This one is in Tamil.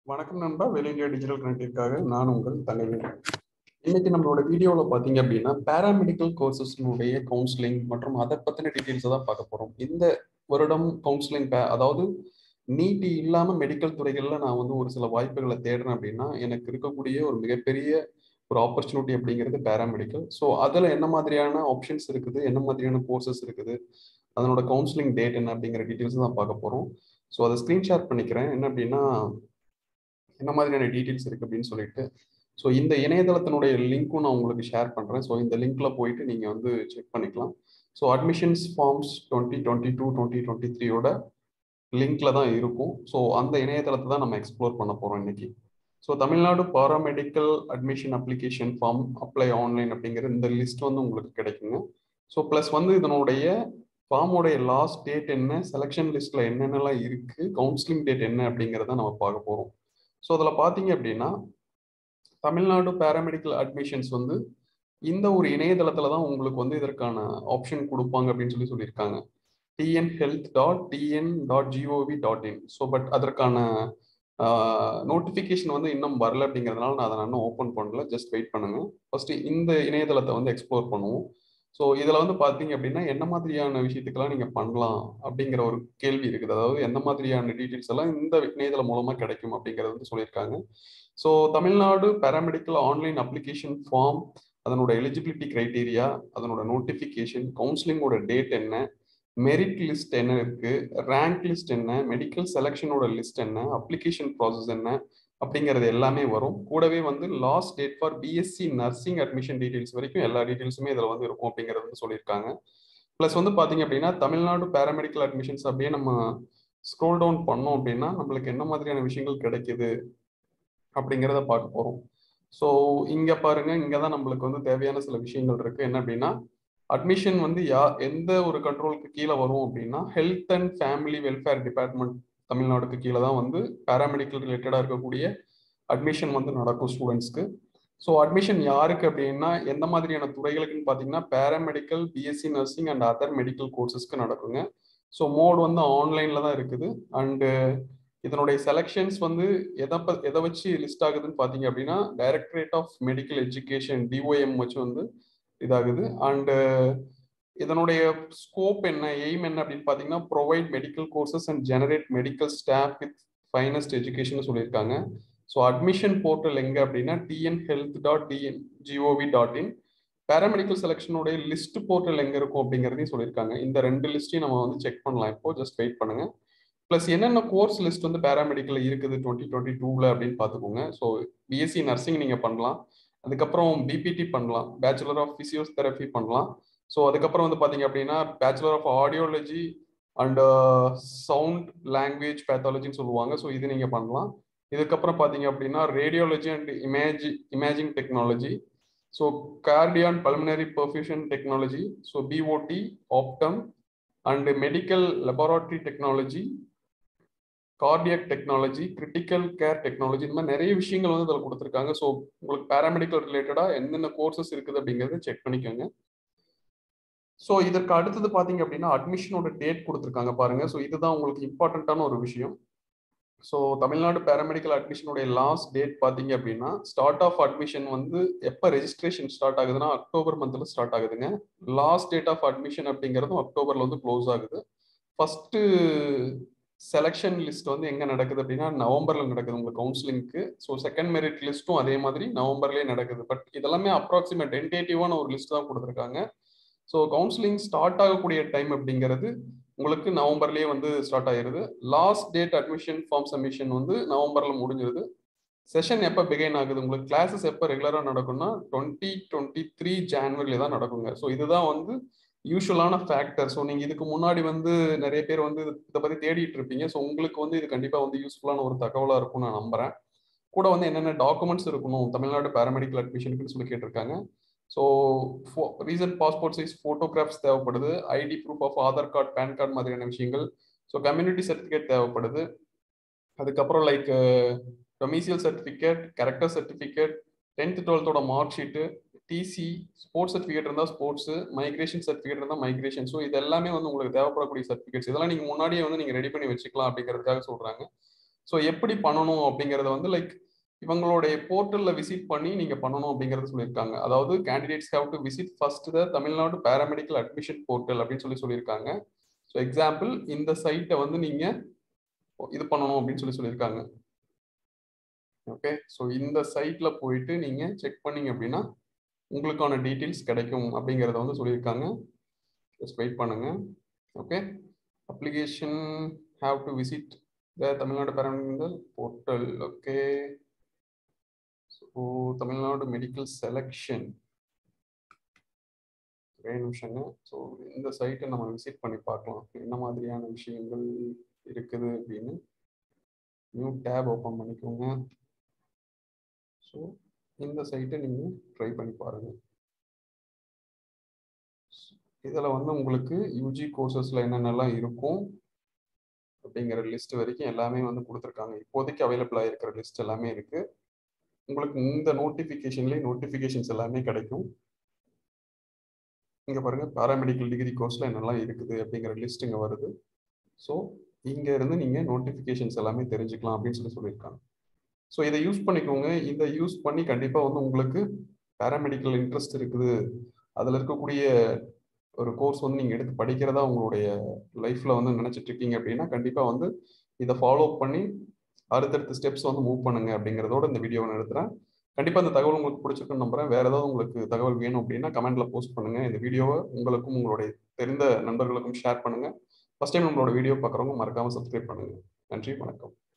வணக்கம் நண்பா வெல் இந்தியா டிஜிட்டல் கனெக்டிவ்காக நான் உங்கள் தலைவர் இன்னைக்கு நம்மளோட வீடியோவில் பார்த்தீங்க அப்படின்னா பேராமெடிக்கல் கோர்சஸ்னுடைய கவுன்சிலிங் மற்றும் அதை பற்றின டீட்டெயில்ஸை தான் பார்க்க போகிறோம் இந்த வருடம் கவுன்சிலிங் அதாவது நீட்டி இல்லாமல் மெடிக்கல் துறைகளில் நான் வந்து ஒரு சில வாய்ப்புகளை தேடுறேன் அப்படின்னா எனக்கு இருக்கக்கூடிய ஒரு மிகப்பெரிய ஒரு ஆப்பர்ச்சுனிட்டி அப்படிங்கிறது பேராமெடிக்கல் ஸோ அதில் என்ன மாதிரியான ஆப்ஷன்ஸ் இருக்குது என்ன மாதிரியான கோர்சஸ் இருக்குது அதனோட கவுன்சிலிங் டேட் என்ன அப்படிங்கிற டீட்டெயில்ஸ் தான் பார்க்க போகிறோம் ஸோ அதை ஸ்க்ரீன்ஷாட் பண்ணிக்கிறேன் என்ன அப்படின்னா என்ன மாதிரியான டீட்டெயில்ஸ் இருக்குது அப்படின்னு சொல்லிட்டு ஸோ இந்த இணையதளத்தினுடைய லிங்க்கும் நான் உங்களுக்கு ஷேர் பண்ணுறேன் ஸோ இந்த லிங்க்ல போயிட்டு நீங்கள் வந்து செக் பண்ணிக்கலாம் so admissions forms twenty twenty two twenty twenty த்ரீயோட லிங்க்ல தான் இருக்கும் ஸோ அந்த இணையதளத்தை தான் நம்ம எக்ஸ்ப்ளோர் பண்ண போகிறோம் இன்னைக்கு so Tamil Nadu paramedical admission application form apply online அப்படிங்கிற இந்த லிஸ்ட் வந்து உங்களுக்கு கிடைக்குங்க ஸோ ப்ளஸ் வந்து இதனுடைய ஃபார்மோடைய லாஸ்ட் டேட் என்ன செலெக்ஷன் லிஸ்ட்ல என்னென்னலாம் இருக்கு கவுன்சிலிங் டேட் என்ன அப்படிங்கிறத நம்ம பார்க்க போகிறோம் ஸோ அதில் பார்த்தீங்க அப்படின்னா தமிழ்நாடு பேராமெடிக்கல் அட்மிஷன்ஸ் வந்து இந்த ஒரு இணையதளத்தில் தான் உங்களுக்கு வந்து இதற்கான ஆப்ஷன் கொடுப்பாங்க அப்படின்னு சொல்லி சொல்லியிருக்காங்க TN health dot TN dot GOV dot in so but அதற்கான நோட்டிஃபிகேஷன் வந்து இன்னும் வரல அப்படிங்கிறதுனால நான் அதை நான் இன்னும் ஓப்பன் பண்ணல ஜஸ்ட் வெயிட் பண்ணுங்க ஃபர்ஸ்ட் இந்த இணையதளத்தை வந்து எக்ஸ்ப்ளோர் பண்ணுவோம் ஸோ இதில் வந்து பார்த்தீங்க அப்படின்னா என்ன மாதிரியான விஷயத்துக்கெல்லாம் நீங்கள் பண்ணலாம் அப்படிங்கிற ஒரு கேள்வி இருக்குது அதாவது எந்த மாதிரியான டீட்டெயில்ஸ் எல்லாம் இந்த இணையதளம் மூலமாக கிடைக்கும் அப்படிங்கிறது வந்து சொல்லியிருக்காங்க so Tamil Nadu paramedical online application form அதனோட எலிஜிபிலிட்டி க்ரைட்டீரியா அதனோட நோட்டிஃபிகேஷன் கவுன்சிலிங்கோட டேட் என்ன மெரிட் லிஸ்ட் என்ன இருக்கு ரேங்க் லிஸ்ட் என்ன மெடிக்கல் செலெக்ஷனோட லிஸ்ட் என்ன அப்ளிகேஷன் ப்ராசஸ் என்ன அப்படிங்கிறது எல்லாமே வரும் கூடவே வந்து last date for BSc nursing admission details வரைக்கும் எல்லா டீடைல்ஸுமே இதில் வந்து இருக்கும் அப்படிங்கிறது வந்து சொல்லியிருக்காங்க ப்ளஸ் வந்து பார்த்தீங்க அப்படின்னா தமிழ்நாடு பேராமெடிக்கல் அட்மிஷன்ஸ் அப்படியே நம்ம ஸ்க்ரோல் டவுன் பண்ணோம் அப்படின்னா நம்மளுக்கு என்ன மாதிரியான விஷயங்கள் கிடைக்குது அப்படிங்கிறத பார்க்க போகிறோம் ஸோ இங்கே பாருங்க இங்கே தான் நம்மளுக்கு வந்து தேவையான சில விஷயங்கள் இருக்கு என்ன அப்படின்னா அட்மிஷன் வந்து யா எந்த ஒரு கண்ட்ரோலுக்கு கீழே வரும் அப்படின்னா health and family welfare department தமிழ்நாடுக்கு கீழே தான் வந்து பேராமெடிக்கல் ரிலேட்டடாக இருக்கக்கூடிய அட்மிஷன் வந்து நடக்கும் ஸ்டூடெண்ட்ஸ்க்கு ஸோ அட்மிஷன் யாருக்கு அப்படின்னா எந்த மாதிரியான துறைகளுக்குன்னு பார்த்தீங்கன்னா paramedical BSc nursing and other medical கோர்சஸ்க்கு நடக்குங்க ஸோ மோட் வந்து ஆன்லைனில் தான் இருக்குது அண்டு இதனுடைய செலெக்ஷன்ஸ் வந்து எதை எதை வச்சு லிஸ்ட் ஆகுதுன்னு பார்த்தீங்க அப்படின்னா directorate of medical education DOM வச்சு வந்து இதாகுது அண்டு இதனுடைய ஸ்கோப் என்ன எய்ம் என்ன அப்படின்னு பார்த்தீங்கன்னா provide medical courses and generate medical staff with finest education சொல்லியிருக்காங்க ஸோ அட்மிஷன் போர்ட்டல் எங்கே அப்படின்னா TN health dot TN gov dot in paramedical செலெக்ஷனுடைய லிஸ்ட் போர்ட்டல் எங்கே இருக்கும் அப்படிங்கிறதையும் சொல்லியிருக்காங்க இந்த ரெண்டு லிஸ்ட்டையும் நம்ம வந்து செக் பண்ணலாம் இப்போ ஜஸ்ட் வெயிட் பண்ணுங்க ப்ளஸ் என்னென்ன கோர்ஸ் லிஸ்ட் வந்து பேராமெடிக்கல் இருக்குது டுவெண்ட்டி டுவெண்ட்டி டூவில் அப்படின்னு பார்த்துக்கோங்க ஸோ பிஎஸ்சி நர்சிங் நீங்கள் பண்ணலாம் அதுக்கப்புறம் பிபிடி பண்ணலாம் பேச்சுலர் ஆஃப் ஃபிசியோதெரபி பண்ணலாம் ஸோ அதுக்கப்புறம் வந்து பார்த்தீங்க அப்படின்னா bachelor of audiology and sound language பேத்தாலஜின்னு சொல்லுவாங்க ஸோ இது நீங்கள் பண்ணலாம் இதுக்கப்புறம் பார்த்தீங்க அப்படின்னா radiology and image imaging technology so cardio pulmonary perfusion technology so BOT optom and medical laboratory technology cardiac technology critical care technology இந்த மாதிரி நிறைய விஷயங்கள் வந்து அதில் கொடுத்துருக்காங்க ஸோ உங்களுக்கு பேராமெடிக்கல் ரிலேட்டடாக என்னென்ன கோர்சஸ் இருக்குது அப்படிங்கிறத செக் பண்ணிக்கோங்க ஸோ இதற்கு அடுத்தது பார்த்தீங்க அப்படின்னா அட்மிஷனோட டேட் கொடுத்துருக்காங்க பாருங்க ஸோ இதுதான் உங்களுக்கு இம்பார்ட்டண்ட்டான ஒரு விஷயம் ஸோ தமிழ்நாடு பேராமெடிக்கல் அட்மிஷனுடைய லாஸ்ட் டேட் பார்த்தீங்க அப்படின்னா ஸ்டார்ட் ஆஃப் அட்மிஷன் வந்து எப்போ ரெஜிஸ்ட்ரேஷன் ஸ்டார்ட் ஆகுதுன்னா அக்டோபர் மந்த்தில் ஸ்டார்ட் ஆகுதுங்க லாஸ்ட் டேட் ஆஃப் அட்மிஷன் அப்படிங்கிறதும் அக்டோபரில் வந்து க்ளோஸ் ஆகுது ஃபஸ்ட்டு செலெக்ஷன் லிஸ்ட் வந்து எங்கே நடக்குது அப்படின்னா நவம்பரில் நடக்குது உங்களுக்கு கவுன்சிலிங்க்கு ஸோ செகண்ட் மெரிட் லிஸ்ட்டும் அதே மாதிரி நவம்பர்லேயே நடக்குது பட் இதெல்லாமே அப்ராக்சிமேட் டென்டேட்டிவான ஒரு லிஸ்ட் தான் கொடுத்துருக்காங்க ஸோ கவுன்சிலிங் ஸ்டார்ட் ஆகக்கூடிய டைம் அப்படிங்கிறது உங்களுக்கு நவம்பர்லேயே வந்து ஸ்டார்ட் ஆயிருது last date admission form submission வந்து நவம்பரில் முடிஞ்சிருது செஷன் எப்போ பிகைன் ஆகுது உங்களுக்கு கிளாஸஸ் எப்போ ரெகுலராக நடக்கும்னா டுவெண்ட்டி டுவெண்ட்டி த்ரீ ஜான்வரியில் தான் நடக்குங்க ஸோ இதுதான் வந்து யூஸ்வலான ஃபேக்டர் ஸோ நீங்கள் இதுக்கு முன்னாடி வந்து நிறைய பேர் வந்து இதை பற்றி தேடிட்டு இருப்பீங்க ஸோ உங்களுக்கு வந்து இது கண்டிப்பாக வந்து யூஸ்ஃபுல்லான ஒரு தகவலாக இருக்கும்னு நான் நம்புறேன் கூட வந்து என்னென்ன டாக்குமெண்ட்ஸ் இருக்கணும் தமிழ்நாடு பேராமெடிக்கல் அட்மிஷனுக்குன்னு சொல்லி கேட்டிருக்காங்க so recent passport size photographs தேவைப்படுது ID proof of Aadhaar card pan card மாதிரியான விஷயங்கள் ஸோ கம்யூனிட்டி சர்டிஃபிகேட் தேவைப்படுது அதுக்கப்புறம் like domicile certificate character certificate tenth டுவெல்த்தோட mark sheet TC sports certificate இருந்தால் ஸ்போர்ட்ஸ் மைக்ரேஷன் சர்டிஃபிகேட் இருந்தால் மைக்ரேஷன் ஸோ இது எல்லாமே வந்து உங்களுக்கு தேவைப்படக்கூடிய சர்டிஃபிகேட்ஸ் இதெல்லாம் நீங்கள் முன்னாடியே வந்து நீங்கள் ரெடி பண்ணி வச்சுக்கலாம் அப்படிங்கிறதுக்காக சொல்கிறாங்க ஸோ எப்படி பண்ணணும் அப்படிங்கிறத வந்து லைக் இவங்களுடைய போர்ட்டலில் விசிட் பண்ணி நீங்கள் பண்ணணும் அப்படிங்கிறது சொல்லியிருக்காங்க அதாவது candidates have to visit first the Tamil Nadu paramedical admission portal அப்படின்னு சொல்லி சொல்லியிருக்காங்க ஸோ எக்ஸாம்பிள் இந்த சைட்டை வந்து நீங்கள் இது பண்ணணும் அப்படின்னு சொல்லி சொல்லியிருக்காங்க ஓகே ஸோ இந்த சைட்டில் போயிட்டு நீங்கள் செக் பண்ணீங்க அப்படின்னா உங்களுக்கான டீட்டெயில்ஸ் கிடைக்கும் அப்படிங்கிறத வந்து சொல்லியிருக்காங்க ஜஸ்ட் வெயிட் பண்ணுங்க okay application have to visit the Tamil Nadu paramedical portal okay so Tamil Nadu medical selection ஒரே நிமிஷங்க ஸோ இந்த சைட்டை நம்ம விசிட் பண்ணி பார்க்கலாம் என்ன மாதிரியான விஷயங்கள் இருக்குது அப்படின்னு நியூ டேப் ஓப்பன் பண்ணிக்கோங்க ஸோ இந்த சைட்டை நீங்கள் ட்ரை பண்ணி பாருங்கள் இதில் வந்து உங்களுக்கு யூஜி கோர்சஸில் என்னென்னலாம் இருக்கும் அப்படிங்கிற லிஸ்ட் வரைக்கும் எல்லாமே வந்து கொடுத்துருக்காங்க இப்போதைக்கு அவைலபிளாக இருக்கிற லிஸ்ட் எல்லாமே இருக்குது உங்களுக்கு இந்த நோட்டிஃபிகேஷன்லேயே நோட்டிஃபிகேஷன்ஸ் எல்லாமே கிடைக்கும் இங்கே பாருங்கள் பேராமெடிக்கல் டிகிரி கோர்ஸில் என்னெல்லாம் இருக்குது அப்படிங்கிற லிஸ்ட் இங்கே வருது ஸோ இங்கே இருந்து நீங்கள் நோட்டிஃபிகேஷன்ஸ் எல்லாமே தெரிஞ்சுக்கலாம் அப்படின்னு சொல்லி சொல்லியிருக்காங்க ஸோ இதை யூஸ் பண்ணிக்கோங்க இதை யூஸ் பண்ணி கண்டிப்பாக வந்து உங்களுக்கு பேராமெடிக்கல் இன்ட்ரெஸ்ட் இருக்குது அதில் இருக்கக்கூடிய ஒரு கோர்ஸ் வந்து நீங்கள் எடுத்து படிக்கிறதா உங்களுடைய லைஃப்பில் வந்து நினச்சிட்டு இருக்கீங்க அப்படின்னா கண்டிப்பாக வந்து இதை ஃபாலோ பண்ணி அடுத்தடுத்த ஸ்டெப்ஸ் வந்து மூவ் பண்ணுங்க அப்படிங்கிறதோட இந்த வீடியோவை நிறுத்துறேன் கண்டிப்பாக இந்த தகவல் உங்களுக்கு பிடிச்சிருக்குன்னு நம்புறேன் வேற ஏதாவது உங்களுக்கு தகவல் வேணும் அப்படின்னா கமெண்ட்ல போஸ்ட் பண்ணுங்க இந்த வீடியோவை உங்களுக்கும் உங்களுடைய தெரிந்த நண்பர்களுக்கும் ஷேர் பண்ணுங்க ஃபர்ஸ்ட் டைம் நம்மளோட வீடியோ பார்க்குறவங்க மறக்காம சப்ஸ்கிரைப் பண்ணுங்க நன்றி வணக்கம்